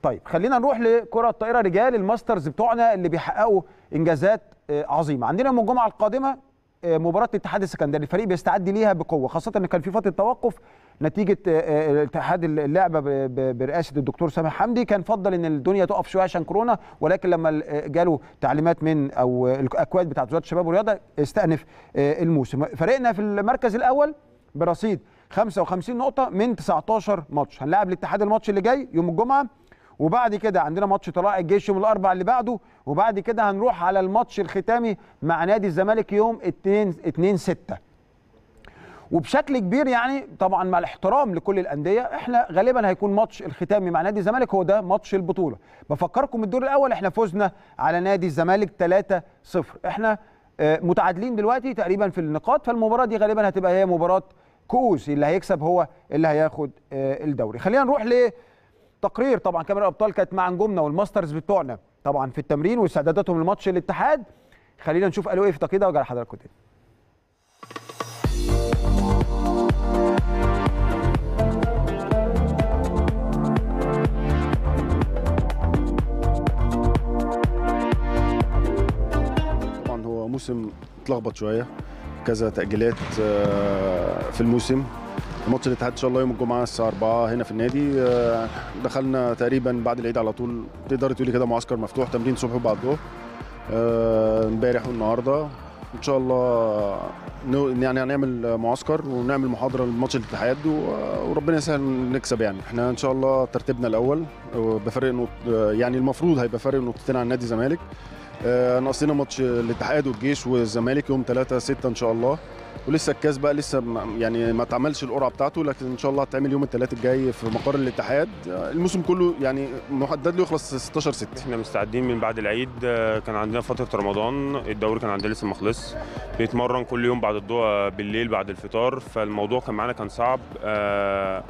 طيب خلينا نروح لكره الطائره رجال الماسترز بتوعنا اللي بيحققوا انجازات آه، عظيمه عندنا يوم الجمعه القادمه آه، مباراه الاتحاد السكندري الفريق بيستعد ليها بقوه خاصه ان كان في فتره توقف نتيجه آه، آه، اتحاد اللعبه ب- ب- برئاسه الدكتور سامح حمدي كان فضل ان الدنيا تقف شويه عشان كورونا ولكن لما ال- آه، جاله تعليمات من او الاكواد بتاعت وزاره الشباب والرياضه استأنف آه، الموسم فريقنا في المركز الاول برصيد 55 نقطه من 19 ماتش هنلاعب الاتحاد الماتش اللي جاي يوم الجمعه وبعد كده عندنا ماتش طلائع الجيش يوم الاربعاء اللي بعده وبعد كده هنروح على الماتش الختامي مع نادي الزمالك يوم 2 2 6 وبشكل كبير يعني طبعا مع الاحترام لكل الانديه احنا غالبا هيكون ماتش الختامي مع نادي الزمالك هو ده ماتش البطوله بفكركم الدور الاول احنا فزنا على نادي الزمالك 3-0 احنا آه، متعادلين دلوقتي تقريبا في النقاط فالمباراه دي غالبا هتبقى هي مباراه كؤوس اللي هيكسب هو اللي هياخد آه، الدوري خلينا نروح لتقرير طبعا كاميرا الابطال كانت مع نجومنا والماسترز بتوعنا طبعا في التمرين واستعداداتهم لماتش الاتحاد خلينا نشوف قالوا ايه في التقرير ده وارجع لحضراتكم تاني طبعا هو موسم اتلخبط شويه كذا تاجيلات آه، في الموسم ماتش الاتحاد ان شاء الله يوم الجمعه الساعه 4 هنا في النادي آه، دخلنا تقريبا بعد العيد على طول تقدر تقولي كده معسكر مفتوح تمرين صبح وبعد الظهر آه، امبارح والنهارده ان شاء الله نو- يعني هنعمل معسكر ونعمل محاضره لماتش الاتحاد و- وربنا يسهل نكسب يعني احنا ان شاء الله ترتيبنا الاول بفرق نقط يعني المفروض هيبقى فرق نقطتين عن نادي الزمالك آه، ناقصنا ماتش الاتحاد والجيش والزمالك يوم 3 6 ان شاء الله ولسه الكاس بقى لسه ما- يعني ما اتعملش القرعه بتاعته لكن ان شاء الله هتعمل يوم الثلاث الجاي في مقر الاتحاد آه، الموسم كله يعني محدد له يخلص 16 6 احنا مستعدين من بعد العيد آه، كان عندنا فتره رمضان الدوري كان عندنا لسه ما خلص بنتمرن كل يوم بعد الضوء بالليل بعد الفطار فالموضوع كان معانا كان صعب آه،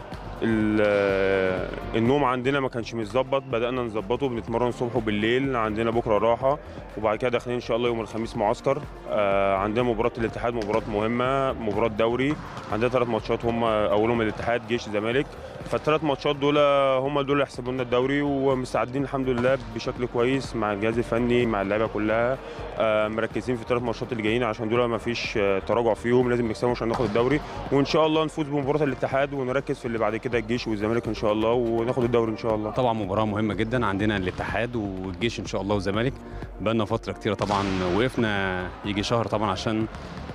ال- آه، النوم عندنا ما كانش متظبط بدانا نظبطه بنتمرن الصبح وبالليل عندنا بكره راحه وبعد كده داخلين ان شاء الله يوم الخميس معسكر آه، عندنا مباراه الاتحاد مباراه مهمه مباراه دوري عندنا ثلاث ماتشات هم اولهم الاتحاد جيش الزمالك فالثلاث ماتشات دول هم دول اللي يحسبوا لنا الدوري ومستعدين الحمد لله بشكل كويس مع الجهاز الفني مع اللعيبه كلها آه، مركزين في الثلاث ماتشات اللي جايين عشان دول ما فيش آه، تراجع فيهم لازم نكسبهم عشان ناخد الدوري وان شاء الله نفوز بمباراه الاتحاد ونركز في اللي بعد كده الجيش والزمالك ان شاء الله وناخد الدوري ان شاء الله طبعا مباراة مهمة جدا عندنا الاتحاد والجيش ان شاء الله والزمالك بقالنا فترة كتيرة طبعا وقفنا يجي شهر طبعا عشان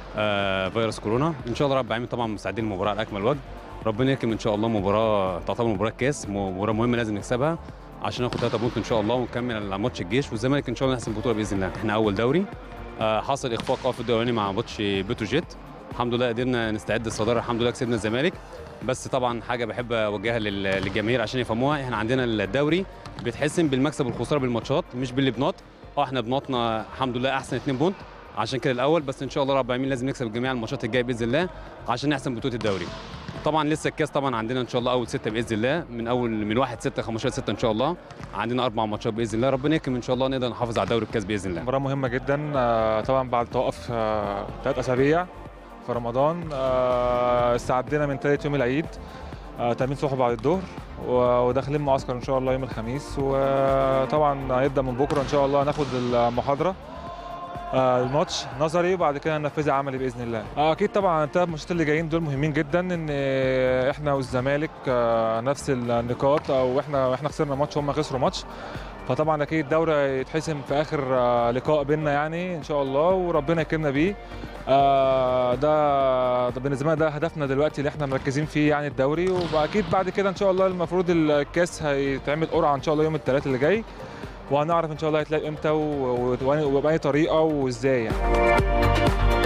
آه فيروس كورونا ان شاء الله رب العالمين طبعا مستعدين للمباراة على اكمل وجه ربنا يكرم ان شاء الله مباراة تعتبر مباراة كاس مباراة مهمة لازم نكسبها عشان ناخد 3 بونت ان شاء الله ونكمل على ماتش الجيش والزمالك ان شاء الله نحسم البطولة باذن الله احنا اول دوري آه حصل اخفاق اه في الدوري الأولاني مع ماتش بتروجيت الحمد لله قدرنا نستعد الصدارة الحمد لله كسبنا الزمالك بس طبعا حاجه بحب اوجهها لل- للجماهير عشان يفهموها احنا عندنا الدوري بيتحسم بالمكسب والخساره بالماتشات مش بالبناط اه احنا بناطنا الحمد لله احسن 2 بونت عشان كده الاول بس ان شاء الله رب العالمين لازم نكسب الجميع الماتشات الجايه باذن الله عشان نحسم بطوله الدوري طبعا لسه الكاس طبعا عندنا ان شاء الله اول سته باذن الله من اول من 1 6 15 6 ان شاء الله عندنا اربع ماتشات باذن الله ربنا يكرم ان شاء الله نقدر نحافظ على دوري الكاس باذن الله مباراة مهمة جدا آه، طبعا بعد توقف ثلاث أسابيع في رمضان آه، استعدينا من ثالث يوم العيد آه، تأمين صبح بعد الظهر و- وداخلين معسكر إن شاء الله يوم الخميس وطبعا هيبدأ من بكرة إن شاء الله ناخد المحاضرة آه، الماتش نظري وبعد كده ننفذها عملي باذن الله آه، اكيد طبعا الثلاث ماتشات اللي جايين دول مهمين جدا ان آه، احنا والزمالك آه، نفس النقاط او احنا احنا خسرنا ماتش هم خسروا ماتش فطبعا اكيد الدوري يتحسم في اخر آه، لقاء بينا يعني ان شاء الله وربنا يكرمنا بيه آه، ده ده بالنسبه لنا ده هدفنا دلوقتي اللي احنا مركزين فيه يعني الدوري واكيد بعد كده ان شاء الله المفروض الكاس هيتعمل قرعه ان شاء الله يوم الثلاث اللي جاي وهنعرف ان شاء الله هيتلعب امتى و- و- وباي طريقه وازاي يعني